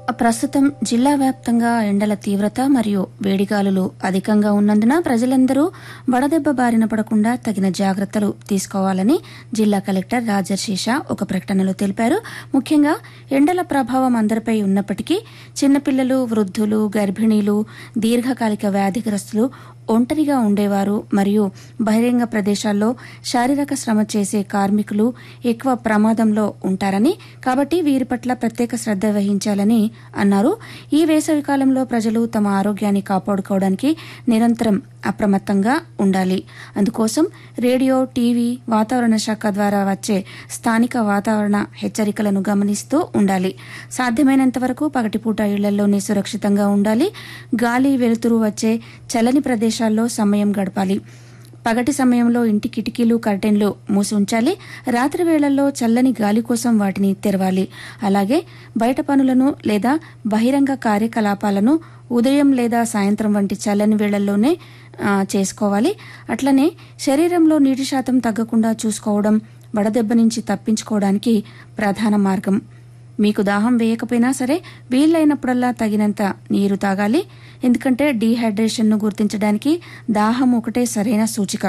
ప్రస్తుతం జిల్లా వ్యాప్తంగా ఎండల తీవ్రత మరియు వేడిగాలులు అధికంగా ఉన్నందున ప్రజలందరూ వడదెబ్బ బారిన పడకుండా తగిన జాగ్రత్తలు తీసుకోవాలని జిల్లా కలెక్టర్ రాజర్షీష ఒక ప్రకటనలో తెలిపారు ముఖ్యంగా ఎండల ప్రభావం అందరిపై ఉన్నప్పటికీ చిన్నపిల్లలు వృద్ధులు గర్భిణీలు దీర్ఘకాలిక వ్యాధిగ్రస్తులు ఒంటరిగా ఉండేవారు మరియు బహిరంగ ప్రదేశాల్లో శారీరక శ్రమ చేసే కార్మికులు ఎక్కువ ప్రమాదంలో ఉంటారని కాబట్టి వీరి పట్ల ప్రత్యేక శ్రద్ధ వహించాలని అన్నారు ఈ వేసవి కాలంలో ప్రజలు తమ ఆరోగ్యాన్ని కాపాడుకోవడానికి నిరంతరం అప్రమత్తంగా ఉండాలి అందుకోసం రేడియో టీవీ వాతావరణ శాఖ ద్వారా వచ్చే స్థానిక వాతావరణ హెచ్చరికలను గమనిస్తూ ఉండాలి సాధ్యమైనంత వరకు పగటిపూట ఇళ్లలోనే సురక్షితంగా ఉండాలి గాలి వెలుతురు వచ్చే చల్లని ప్రదేశాల్లో సమయం గడపాలి పగటి సమయంలో ఇంటి కిటికీలు కర్టెన్లు మూసి ఉంచాలి రాత్రి వేళల్లో చల్లని గాలి కోసం వాటిని తెరవాలి అలాగే బయట పనులను లేదా బహిరంగ కార్యకలాపాలను ఉదయం లేదా సాయంత్రం వంటి చల్లని వేళల్లోనే ఆ, చేసుకోవాలి అట్లనే శరీరంలో నీటి శాతం తగ్గకుండా చూసుకోవడం వడదెబ్బ నుంచి తప్పించుకోవడానికి ప్రధాన మార్గం మీకు దాహం వేయకపోయినా సరే వీలైనప్పుడల్లా తగినంత నీరు తాగాలి ఎందుకంటే డీహైడ్రేషన్ను గుర్తించడానికి దాహం ఒకటే సరైన సూచిక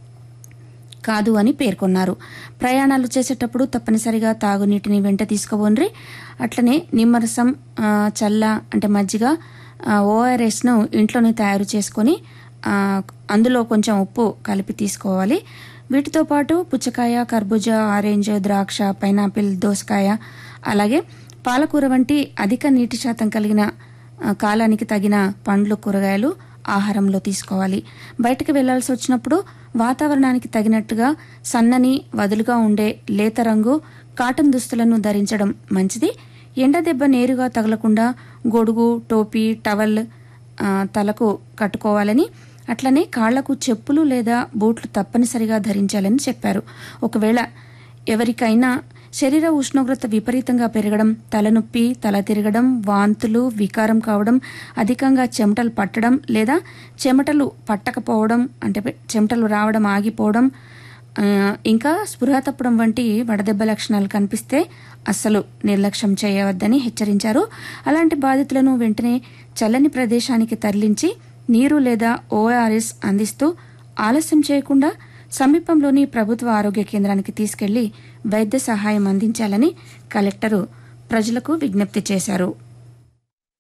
కాదు అని పేర్కొన్నారు ప్రయాణాలు చేసేటప్పుడు తప్పనిసరిగా తాగునీటిని వెంట తీసుకోబోండ్రి అట్లనే నిమ్మరసం ఆ, చల్ల అంటే మజ్జిగ ఓఆర్ఎస్ను ఇంట్లోనే తయారు చేసుకొని ఆ, అందులో కొంచెం ఉప్పు కలిపి తీసుకోవాలి వీటితో పాటు పుచ్చకాయ కర్బూజా ఆరెంజ్ ద్రాక్ష పైనాపిల్ దోసకాయ అలాగే పాలకూర వంటి అధిక నీటి శాతం కలిగిన ఆ, కాలానికి తగిన పండ్లు కూరగాయలు ఆహారంలో తీసుకోవాలి బయటకు వెళ్లాల్సి వచ్చినప్పుడు వాతావరణానికి తగినట్టుగా సన్నని వదులుగా ఉండే లేత రంగు కాటన్ దుస్తులను ధరించడం మంచిది ఎండ దెబ్బ నేరుగా తగలకుండా గొడుగు టోపీ టవల్ ఆ, తలకు కట్టుకోవాలని అట్లనే కాళ్లకు చెప్పులు లేదా బూట్లు తప్పనిసరిగా ధరించాలని చెప్పారు ఒకవేళ ఎవరికైనా శరీర ఉష్ణోగ్రత విపరీతంగా పెరగడం తలనొప్పి తల తిరగడం వాంతులు వికారం కావడం అధికంగా చెమటలు పట్టడం లేదా చెమటలు పట్టకపోవడం అంటే చెమటలు రావడం ఆగిపోవడం ఆ, ఇంకా స్పృహ తప్పడం వంటి వడదెబ్బ లక్షణాలు కనిపిస్తే అస్సలు నిర్లక్ష్యం చేయవద్దని హెచ్చరించారు అలాంటి బాధితులను వెంటనే చల్లని ప్రదేశానికి తరలించి నీరు లేదా ఓఆర్ఎస్ అందిస్తూ ఆలస్యం చేయకుండా సమీపంలోని ప్రభుత్వ ఆరోగ్య కేంద్రానికి తీసుకెళ్లి వైద్య సహాయం అందించాలని కలెక్టరు ప్రజలకు విజ్ఞప్తి చేశారు